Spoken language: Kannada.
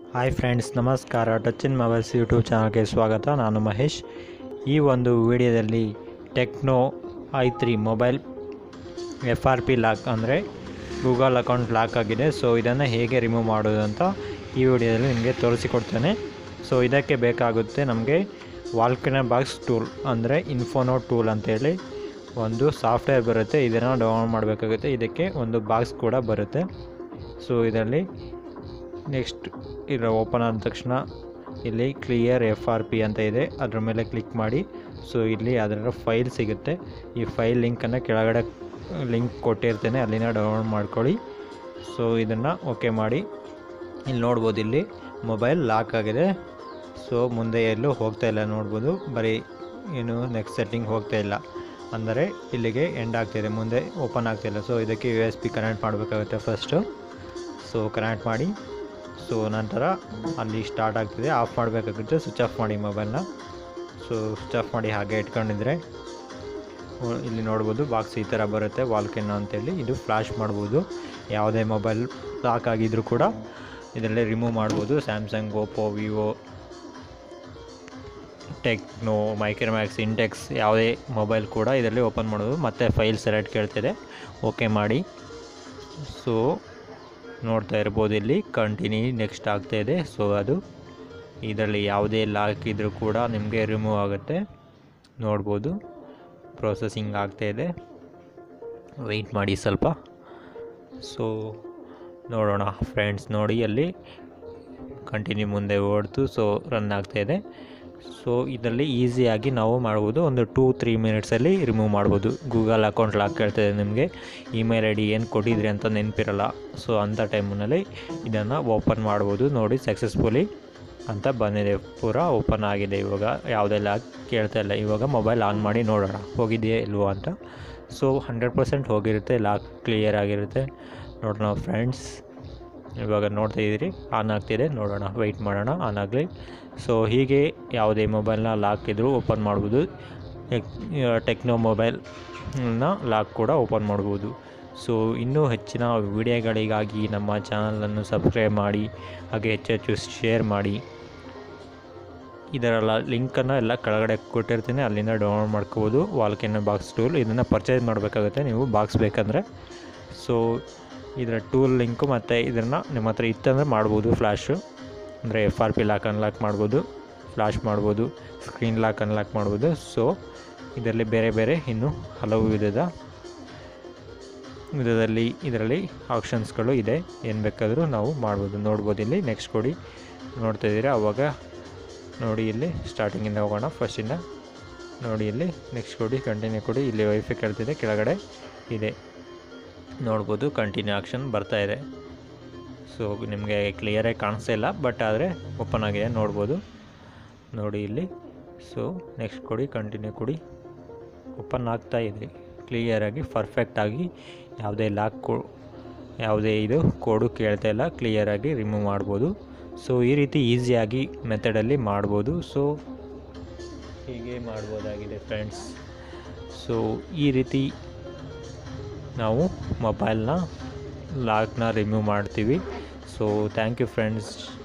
ಹಾಯ್ ಫ್ರೆಂಡ್ಸ್ ನಮಸ್ಕಾರ ಟಚ್ ಇನ್ ಮೊಬೈಲ್ಸ್ ಯೂಟ್ಯೂಬ್ ಚಾನಲ್ಗೆ ಸ್ವಾಗತ ನಾನು ಮಹೇಶ್ ಈ ಒಂದು ವಿಡಿಯೋದಲ್ಲಿ Tecno i three mobile F R P lock ಅಂದರೆ ಗೂಗಲ್ ಅಕೌಂಟ್ ಲಾಕ್ ಆಗಿದೆ ಸೊ ಇದನ್ನು ಹೇಗೆ ರಿಮೂವ್ ಮಾಡೋದು ಅಂತ ಈ ವಿಡಿಯೋದಲ್ಲಿ ನಿಮಗೆ ತೋರಿಸಿಕೊಡ್ತೇನೆ ಸೊ ಇದಕ್ಕೆ ಬೇಕಾಗುತ್ತೆ ನಮಗೆ ವಾಲ್ಕನ ಬಾಕ್ಸ್ ಟೂಲ್ ಅಂದರೆ ಇನ್ಫೋನೋ ಟೂಲ್ ಅಂತೇಳಿ ಒಂದು ಸಾಫ್ಟ್ವೇರ್ ಬರುತ್ತೆ ಇದನ್ನು ಡೌನ್ಲೋಡ್ ಮಾಡಬೇಕಾಗುತ್ತೆ ಇದಕ್ಕೆ ಒಂದು ಬಾಕ್ಸ್ ಕೂಡ ಬರುತ್ತೆ ಸೊ ಇದರಲ್ಲಿ ನೆಕ್ಸ್ಟ್ ಇದರ ಓಪನ್ ಆದ ತಕ್ಷಣ ಇಲ್ಲಿ ಕ್ಲಿಯರ್ ಎಫ್ ಆರ್ ಪಿ ಅಂತ ಇದೆ ಅದರ ಮೇಲೆ ಕ್ಲಿಕ್ ಮಾಡಿ ಸೊ ಇಲ್ಲಿ ಅದರ ಫೈಲ್ ಸಿಗುತ್ತೆ ಈ ಫೈಲ್ ಲಿಂಕನ್ನು ಕೆಳಗಡೆ ಲಿಂಕ್ ಕೊಟ್ಟಿರ್ತೇನೆ ಅಲ್ಲಿನ ಡೌನ್ಲೋಡ್ ಮಾಡ್ಕೊಳ್ಳಿ ಸೊ ಇದನ್ನು ಓಕೆ ಮಾಡಿ ಇಲ್ಲಿ ನೋಡ್ಬೋದು ಇಲ್ಲಿ ಮೊಬೈಲ್ ಲಾಕ್ ಆಗಿದೆ ಸೊ ಮುಂದೆ ಎಲ್ಲೂ ಹೋಗ್ತಾ ಇಲ್ಲ ನೋಡ್ಬೋದು ಬರೀ ಏನು ನೆಕ್ಸ್ಟ್ ಸೆಟ್ಟಿಂಗ್ ಹೋಗ್ತಾ ಇಲ್ಲ ಅಂದರೆ ಇಲ್ಲಿಗೆ ಎಂಡ್ ಆಗ್ತಿದೆ ಮುಂದೆ ಓಪನ್ ಆಗ್ತಿಲ್ಲ ಸೊ ಇದಕ್ಕೆ ಯು ಎಸ್ ಪಿ ಕನೆಕ್ಟ್ ಮಾಡಬೇಕಾಗುತ್ತೆ ಫಸ್ಟು ಸೊ ಕನೆಕ್ಟ್ ಮಾಡಿ ಸೊ ನಂತರ ಅಲ್ಲಿ ಸ್ಟಾರ್ಟ್ ಆಗ್ತಿದೆ ಆಫ್ ಮಾಡಬೇಕಾಗುತ್ತೆ ಸ್ವಿಚ್ ಆಫ್ ಮಾಡಿ ಮೊಬೈಲ್ನ ಸೊ ಸ್ವಿಚ್ ಆಫ್ ಮಾಡಿ ಹಾಗೆ ಇಟ್ಕೊಂಡಿದ್ರೆ ಓ, ಇಲ್ಲಿ ನೋಡ್ಬೋದು ಬಾಕ್ಸ್ ಈ ಥರ ಬರುತ್ತೆ ವಾಲ್ಕೆನ್ ಅಂತೇಳಿ ಇದು ಫ್ಲ್ಯಾಶ್ ಮಾಡ್ಬೋದು ಯಾವುದೇ ಮೊಬೈಲ್ ಲಾಕ್ ಆಗಿದ್ರೂ ಕೂಡ ಇದರಲ್ಲೇ ರಿಮೂವ್ ಮಾಡ್ಬೋದು Samsung Oppo Vivo Tecno Micromax Intex ಯಾವುದೇ ಮೊಬೈಲ್ ಕೂಡ ಇದರಲ್ಲಿ ಓಪನ್ ಮಾಡೋದು ಮತ್ತು ಫೈಲ್ ಸೆಲೆಕ್ಟ್ ಕೇಳ್ತಿದೆ ಓಕೆ ಮಾಡಿ ಸೊ ನೋಡ್ತಾ ಇರ್ಬೋದು ಇಲ್ಲಿ ಕಂಟಿನ್ಯೂ ನೆಕ್ಸ್ಟ್ ಆಗ್ತಾ ಇದೆ ಸೊ ಅದು ಇದರಲ್ಲಿ ಯಾವುದೇ ಲಾಕ್ ಇದ್ದರೂ ಕೂಡ ನಿಮಗೆ ರಿಮೂವ್ ಆಗುತ್ತೆ ನೋಡ್ಬೋದು ಪ್ರೊಸೆಸಿಂಗ್ ಆಗ್ತಾ ಇದೆ ವೆಯ್ಟ್ ಮಾಡಿ ಸ್ವಲ್ಪ ಸೊ ನೋಡೋಣ ಫ್ರೆಂಡ್ಸ್ ನೋಡಿ ಅಲ್ಲಿ ಕಂಟಿನ್ಯೂ ಮುಂದೆ ಓಡ್ತು ಸೊ ರನ್ ಆಗ್ತಾಯಿದೆ ಸೊ ಇದರಲ್ಲಿ ಈಸಿಯಾಗಿ ನಾವು ಮಾಡ್ಬೋದು ಒಂದು ಟೂ ತ್ರೀ ಮಿನಿಟ್ಸಲ್ಲಿ ರಿಮೂವ್ ಮಾಡ್ಬೋದು ಗೂಗಲ್ ಅಕೌಂಟ್ ಲಾಕ್ ಕೇಳ್ತದೆ ನಿಮಗೆ ಇಮೇಲ್ ಐ ಡಿ ಏನು ಕೊಟ್ಟಿದ್ರಿ ಅಂತ ನೆನಪಿರಲ್ಲ ಸೊ ಅಂಥ ಟೈಮ್ನಲ್ಲಿ ಇದನ್ನು ಓಪನ್ ಮಾಡ್ಬೋದು ನೋಡಿ ಸಕ್ಸಸ್ಫುಲಿ ಅಂತ ಬಂದಿದೆ ಪೂರ ಓಪನ್ ಆಗಿದೆ ಇವಾಗ ಯಾವುದೇ ಲಾಕ್ ಕೇಳ್ತಾ ಇಲ್ಲ ಇವಾಗ ಮೊಬೈಲ್ ಆನ್ ಮಾಡಿ ನೋಡೋಣ ಹೋಗಿದೆಯೇ ಇಲ್ವೋ ಅಂತ ಸೊ ಹಂಡ್ರೆಡ್ ಪರ್ಸೆಂಟ್ ಹೋಗಿರುತ್ತೆ ಲಾಕ್ ಕ್ಲಿಯರ್ ಆಗಿರುತ್ತೆ ನೋಡೋಣ ಫ್ರೆಂಡ್ಸ್ ಇವಾಗ ನೋಡ್ತಾ ಇದ್ದೀರಿ ಆನ್ ಆಗ್ತಿದೆ ನೋಡೋಣ ವೆಯ್ಟ್ ಮಾಡೋಣ ಆನ್ ಆಗಲಿ ಸೊ ಹೀಗೆ ಯಾವುದೇ ಮೊಬೈಲ್ನ ಲಾಕ್ ಇದ್ದರೂ ಓಪನ್ ಮಾಡ್ಬೋದು ಟೆಕ್ನೋ ಮೊಬೈಲ್ನ ಲಾಕ್ ಕೂಡ ಓಪನ್ ಮಾಡ್ಬೋದು ಸೊ ಇನ್ನೂ ಹೆಚ್ಚಿನ ವಿಡಿಯೋಗಳಿಗಾಗಿ ನಮ್ಮ ಚಾನಲನ್ನು ಸಬ್ಸ್ಕ್ರೈಬ್ ಮಾಡಿ ಹಾಗೆ ಹೆಚ್ಚು ಹೆಚ್ಚು ಶೇರ್ ಮಾಡಿ ಇದರ ಲಿಂಕನ್ನು ಎಲ್ಲ ಕೆಳಗಡೆ ಕೊಟ್ಟಿರ್ತೀನಿ ಅಲ್ಲಿಂದ ಡೌನ್ಲೋಡ್ ಮಾಡ್ಕೋಬೋದು ವಾಲ್ಕೆನ ಬಾಕ್ಸ್ ಟೂಲ್ ಇದನ್ನು ಪರ್ಚೇಸ್ ಮಾಡಬೇಕಾಗುತ್ತೆ ನೀವು ಬಾಕ್ಸ್ ಬೇಕಂದರೆ ಸೊ ಇದರ ಟೂಲ್ ಲಿಂಕು ಮತ್ತು ಇದನ್ನು ನಿಮ್ಮ ಹತ್ರ ಇತ್ತಂದರೆ ಮಾಡ್ಬೋದು ಫ್ಲ್ಯಾಶು ಅಂದರೆ F R P lock unlock ಮಾಡ್ಬೋದು ಫ್ಲ್ಯಾಶ್ ಮಾಡ್ಬೋದು ಸ್ಕ್ರೀನ್ ಲಾಕ್ ಅನ್ಲಾಕ್ ಮಾಡ್ಬೋದು ಸೊ ಇದರಲ್ಲಿ ಬೇರೆ ಬೇರೆ ಇನ್ನೂ ಹಲವು ವಿಧದ ವಿಧದಲ್ಲಿ ಇದರಲ್ಲಿ ಆಪ್ಷನ್ಸ್ಗಳು ಇದೆ ಏನು ಬೇಕಾದರೂ ನಾವು ಮಾಡ್ಬೋದು ನೋಡ್ಬೋದು ಇಲ್ಲಿ ನೆಕ್ಸ್ಟ್ ಕೊಡಿ ನೋಡ್ತಾ ಇದ್ದೀರಾ ಅವಾಗ ನೋಡಿ ಇಲ್ಲಿ ಸ್ಟಾರ್ಟಿಂಗಿಂದ ಹೋಗೋಣ ಫಸ್ಟಿಂದ ನೋಡಿ ಇಲ್ಲಿ ನೆಕ್ಸ್ಟ್ ಕೊಡಿ ಕಂಟಿನ್ಯೂ ಕೊಡಿ ಇಲ್ಲಿ ವೈಫೈ ಕೇಳ್ತಿದೆ ಕೆಳಗಡೆ ಇದೆ ನೋಡ್ಬೋದು ಕಂಟಿನ್ಯೂ ಆಕ್ಷನ್ ಬರ್ತಾ ಇದೆ ಸೊ ನಿಮಗೆ ಕ್ಲಿಯರಾಗಿ ಕಾಣಿಸ್ತಾ ಇಲ್ಲ ಬಟ್ ಆದರೆ ಓಪನ್ ಆಗಿದೆ ನೋಡ್ಬೋದು ನೋಡಿ ಇಲ್ಲಿ ಸೊ ನೆಕ್ಸ್ಟ್ ಕೊಡಿ ಕಂಟಿನ್ಯೂ ಕೊಡಿ ಓಪನ್ ಆಗ್ತಾ ಇದೆ ಕ್ಲಿಯರಾಗಿ ಪರ್ಫೆಕ್ಟಾಗಿ ಯಾವುದೇ ಲಾಕ್ ಕೋ ಯಾವುದೇ ಇದು ಕೋಡು ಕೇಳ್ತಾ ಇಲ್ಲ ಕ್ಲಿಯರಾಗಿ ರಿಮೂವ್ ಮಾಡ್ಬೋದು ಸೊ ಈ ರೀತಿ ಈಸಿಯಾಗಿ ಮೆಥಡಲ್ಲಿ ಮಾಡ್ಬೋದು ಸೊ ಹೀಗೆ ಮಾಡ್ಬೋದಾಗಿದೆ ಫ್ರೆಂಡ್ಸ್ ಸೊ ಈ ರೀತಿ ನಾವು ಮೊಬೈಲ್ನ ಲಾಕ್ನ ರಿಮೂವ್ ಮಾಡ್ತೀವಿ ಸೊ ಥ್ಯಾಂಕ್ ಯು ಫ್ರೆಂಡ್ಸ್